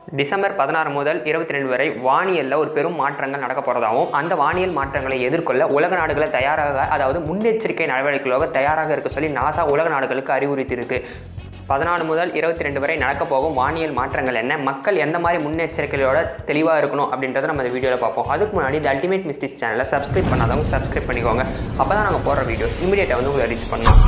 December பதினாறு முதல் இருபத்தி ரெண்டு வரை வானியலில் ஒரு பெரும் மாற்றங்கள் நடக்க போகிறதாகவும் அந்த வானியல் மாற்றங்களை எதிர்கொள்ள உலக நாடுகளை தயாராக அதாவது முன்னெச்சரிக்கை நடவடிக்கைகளாக தயாராக இருக்க சொல்லி நாசா உலக நாடுகளுக்கு அறிவுறுத்தியிருக்கு பதினாலு முதல் இருபத்தி ரெண்டு வரை நடக்க போகும் வானியல் மாற்றங்கள் என்ன மக்கள் எந்த மாதிரி முன்னெச்சரிக்கையோட தெளிவாக இருக்கணும் அப்படின்றத நம்ம இந்த வீடியோவில் பார்ப்போம் அதுக்கு முன்னாடி இந்த அல்டிமேட் மிஸ்டிஸ் சேனலை சப்ஸ்கிரைப் பண்ணாதவங்க சப்ஸ்கிரைப் பண்ணிக்கோங்க அப்போ தான் நாங்கள் போடுற வீடியோஸ் இமீடியட்டாக வந்து உங்களை ரீச் பண்ணலாம்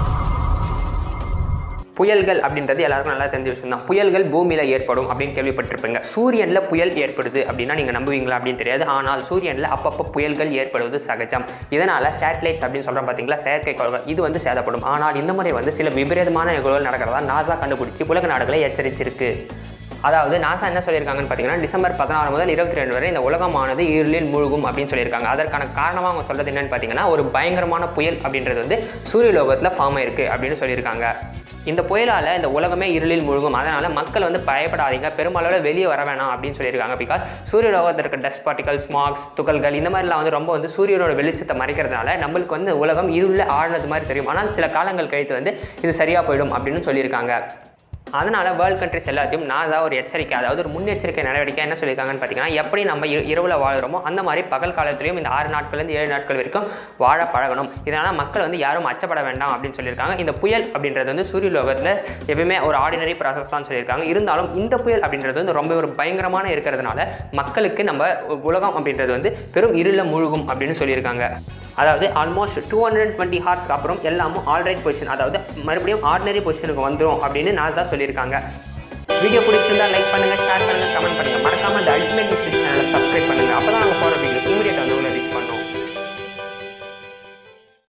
புயல்கள் அப்படின்றது எல்லாருக்கும் நல்லா தெரிஞ்ச விஷயம் தான் புயல்கள் பூமியில் ஏற்படும் அப்படின்னு கேள்விப்பட்டிருப்பீங்க சூரியனில் புயல் ஏற்படுது அப்படின்னா நீங்கள் நம்புவீங்களா அப்படின்னு தெரியாது ஆனால் சூரியனில் அப்பப்போ புயல்கள் ஏற்படுவது சகஜம் இதனால் சேட்டலைட்ஸ் அப்படின்னு சொல்கிறோம் பார்த்தீங்களா செயற்கைக்கோள்கள் இது வந்து சேதப்படும் ஆனால் இந்த முறை வந்து சில விபரீதமான நிகழ்வுகள் நடக்கிறதா நாசா கண்டுபிடிச்சி உலக நாடுகளை எச்சரிச்சிருக்கு அதாவது நாசா என்ன சொல்லியிருக்காங்கன்னு பார்த்தீங்கன்னா டிசம்பர் பதினாறு முதல் இருபத்தி ரெண்டு வரை இந்த உலகமானது இருளில் மூழ்கும் அப்படின்னு சொல்லியிருக்காங்க அதற்கான காரணமாக அவங்க சொல்கிறது என்னன்னு பார்த்தீங்கன்னா ஒரு பயங்கரமான புயல் அப்படின்றது வந்து சூரிய லோகத்தில் ஃபார்ம் ஆயிருக்கு அப்படின்னு சொல்லியிருக்காங்க இந்த புயலால் இந்த உலகமே இருளில் மூழ்கும் அதனால் மக்கள் வந்து பயப்படாதீங்க பெருமளவில் வெளியே வர வேணாம் அப்படின்னு சொல்லியிருக்காங்க பிகாஸ் சூரிய லோகத்தில் இருக்க டஸ்ட் பார்ட்டிகல் ஸ்மாக்ஸ் துகள்கள் இந்த மாதிரிலாம் வந்து ரொம்ப வந்து சூரியனோட வெளிச்சத்தை மறைக்கிறதுனால நம்மளுக்கு வந்து உலகம் இருளில் ஆழ்னது மாதிரி தெரியும் ஆனால் சில காலங்கள் கழித்து வந்து இது சரியாக போயிடும் அப்படின்னு சொல்லியிருக்காங்க அதனால் வேர்ல்ட் கண்ட்ரிஸ் எல்லாத்தையும் நாசா ஒரு எச்சரிக்கை அதாவது ஒரு முன்னெச்சரிக்கை நடவடிக்கை என்ன சொல்லியிருக்காங்கன்னு பார்த்தீங்கன்னா எப்படி நம்ம இ- இரவுல வாழ்கிறோமோ அந்த மாதிரி பகல் காலத்துலையும் இந்த ஆறு நாட்கள்லேருந்து ஏழு நாட்கள் வரைக்கும் வாழ பழகணும் இதனால் மக்கள் வந்து யாரும் அச்சப்பட வேண்டாம் அப்படின்னு சொல்லியிருக்காங்க இந்த புயல் அப்படின்றது வந்து சூரிய லோகத்தில் எப்பவுமே ஒரு ஆர்டினரி ப்ராசஸ் தான் சொல்லியிருக்காங்க இருந்தாலும் இந்த புயல் அப்படின்றது வந்து ரொம்ப ஒரு பயங்கரமான இருக்கிறதுனால மக்களுக்கு நம்ம உலகம் அப்படின்றது வந்து பெரும் இருளில் மூழ்கும் அப்படின்னு சொல்லியிருக்காங்க அதாவது ஆல்மோஸ்ட் டூ ஹண்ட்ரட் டுவெண்ட்டி ஹார்ஸ்க்கு அப்புறம் எல்லாமும் ஆல்ரைட் பொசிஷன் அதாவது மறுபடியும் ஆர்டினரி பொசிஷனுக்கு வந்துடும் அப்படின்னு நாசா சொல்லியிருக்காங்க வீடியோ பிடிச்சிருந்தா லைக் பண்ணுங்க ஷேர் பண்ணுங்க கமெண்ட் பண்ணுங்க மறக்காம இந்த அல்டிமேட் மிஸ்டேக் சேனலை சப்ஸ்கிரைப் பண்ணுங்க அப்பதான் நாங்கள் போகிற வீடியோஸ் இமீடியட் வந்து உங்களை ரீச் பண்ணுவோம்